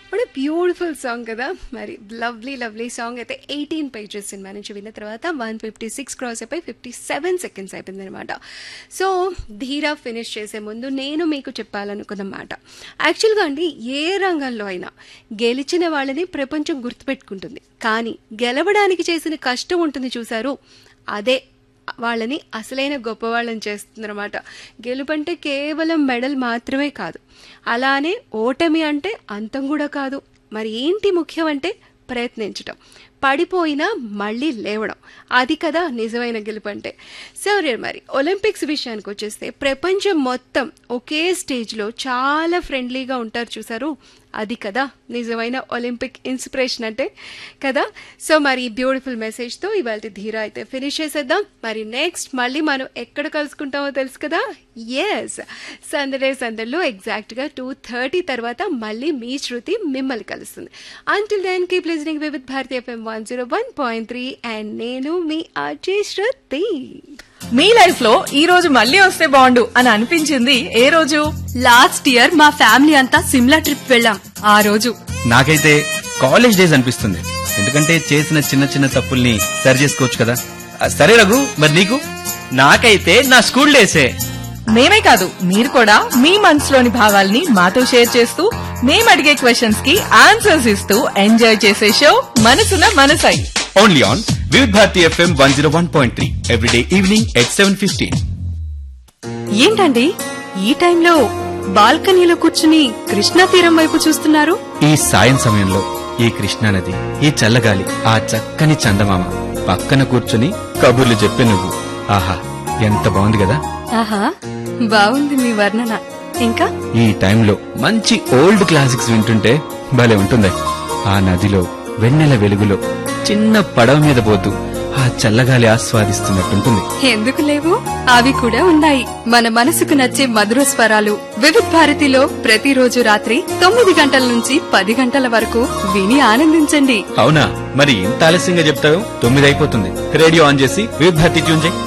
What beautiful song కదా మరి lovely lovely song అయితే ఎయిటీన్ పేజెస్ సినిమా నుంచి విన్న తర్వాత వన్ ఫిఫ్టీ సిక్స్ క్రాస్ అయిపోయి ఫిఫ్టీ సెవెన్ సెకండ్స్ అయిపోయింది అనమాట సో ధీరా ఫినిష్ చేసే ముందు నేను మీకు చెప్పాలనుకున్న మాట యాక్చువల్గా అండి ఏ రంగంలో అయినా గెలిచిన వాళ్ళని ప్రపంచం గుర్తుపెట్టుకుంటుంది కానీ గెలవడానికి చేసిన కష్టం ఉంటుంది చూసారు అదే వాళ్ళని అసలైన గొప్పవాళ్ళని చేస్తుందన్నమాట గెలుపంటే కేవలం మెడల్ మాత్రమే కాదు అలానే ఓటమి అంటే అంతం కూడా కాదు మరి ఏంటి ముఖ్యం అంటే ప్రయత్నించడం పడిపోయినా మళ్ళీ లేవడం అది కదా నిజమైన గెలుపు అంటే సరే మరి ఒలింపిక్స్ విషయానికి వచ్చేస్తే ప్రపంచం మొత్తం ఒకే స్టేజ్లో చాలా ఫ్రెండ్లీగా ఉంటారు చూసారు అది కదా నిజమైన ఒలింపిక్ ఇన్స్పిరేషన్ అంటే కదా సో మరి ఈ బ్యూటిఫుల్ మెసేజ్తో ఇవాళ ధీరా అయితే ఫినిష్ చేసేద్దాం మరి నెక్స్ట్ మళ్ళీ మనం ఎక్కడ కలుసుకుంటామో తెలుసు కదా ఎస్ సందడే సందడిలో ఎగ్జాక్ట్గా టూ థర్టీ తర్వాత మళ్ళీ మీ శృతి మిమ్మల్ని కలుస్తుంది until then keep listening with Bharatiya FM one zero one point three and నేను మీ అజయ్ శృతి మీ లైఫ్ లో ఈ రోజు మళ్ళీ వస్తే బాగుండు అని అనిపించింది ఏ రోజు లాస్ట్ ఇయర్ మా ఫ్యామిలీ అంతా సిమ్లా ట్రిప్ వెళ్ళాం ఆ రోజు నాకైతే కాలేజ్ డేస్ అనిపిస్తుంది ఎందుకంటే చేసిన చిన్న చిన్న తప్పుల్ని సరి చేసుకోవచ్చు కదా ఆ, సరే రఘు మరి నీకు నాకైతే నా స్కూల్ డేసే మేమే కాదు మీరు కూడా మీ మనసులోని భావాల్ని మాతో షేర్ చేస్తూ మేము అడిగే క్వశ్చన్స్ కి ఆన్సర్స్ ఇస్తూ ఎంజాయ్ చేసే show Manasuna Manasai only on Vividh Bharati FM one zero one point three everyday evening at seven fifteen ఏంటండి ఈ టైంలో బాల్కనీలో కూర్చుని కృష్ణా తీరం వైపు చూస్తున్నారు ఈ సాయం సమయంలో ఈ కృష్ణానది ఈ చల్లగాలి ఆ చక్కని చందమామ పక్కన కూర్చుని కబుర్లు చెప్పే నువ్వు ఆహా ఎంత బాగుంది కదా ఆహా బాగుంది మీ వర్ణన ఇంకా ఈ టైంలో మంచి ఓల్డ్ క్లాసిక్స్ వింటుంటే భలే ఉంటుంది ఆ నదిలో వెన్నెల వెలుగులో చిన్న పడవ మీద పోతూ ఆ చల్లగాలి ఆస్వాదిస్తున్నట్టుంటుంది ఎందుకు లేవు అవి కూడా ఉన్నాయి మన మనసుకు నచ్చే మధుర స్వరాలు వివిధ్ భారతిలో ప్రతిరోజు రాత్రి తొమ్మిది గంటల నుంచి పది గంటల వరకు విని ఆనందించండి అవునా మరి ఇంత ఆలస్యంగా చెప్తావు తొమ్మిది అయిపోతుంది రేడియో ఆన్ చేసి వివిధ భారతి ట్యూన్ చేయి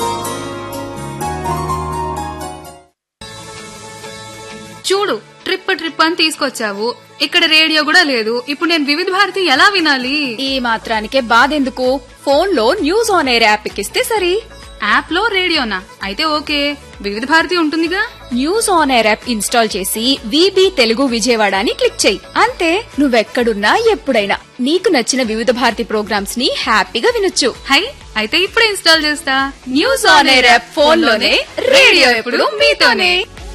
చూడు ట్రిప్ ట్రిప్ అని తీసుకొచ్చావు ఇక్కడ రేడియో కూడా లేదు ఇప్పుడు నేను వివిధ భారతి ఎలా వినాలి ఈ మాత్రానికే బాధెందుకు ఫోన్ లో న్యూస్ ఆన్ ఎయిర్ యాప్ ఎక్కిస్తే సరి యాప్ లో రేడియోనా అయితే ఓకే వివిధ భారతి ఉంటుందిగా news on air app install చేసి విబి తెలుగు విజయవాడ అని క్లిక్ చేయి అంతే నువ్వెక్కడున్నా ఎప్పుడైనా నీకు నచ్చిన వివిధ భారతి ప్రోగ్రామ్స్ ని హ్యాపీగా వినొచ్చు హై అయితే ఇప్పుడే ఇన్స్టాల్ చేస్తా news on air app phone లోనే రేడియో ఎప్పుడు మీతోనే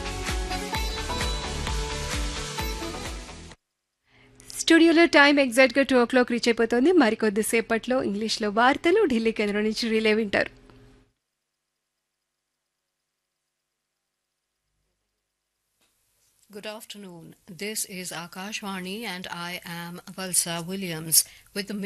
స్టూడియోలో టైం ఎగ్జాక్ట్గా టూ ఓ క్లాక్ రీచ్ అయిపోతుంది మరికొద్దిసేపట్లో ఇంగ్లీష్లో వార్తలు ఢిల్లీ కేంద్రం నుంచి రిలే వింటారు Good afternoon. This is Akashvani and I am Valsa Williams with the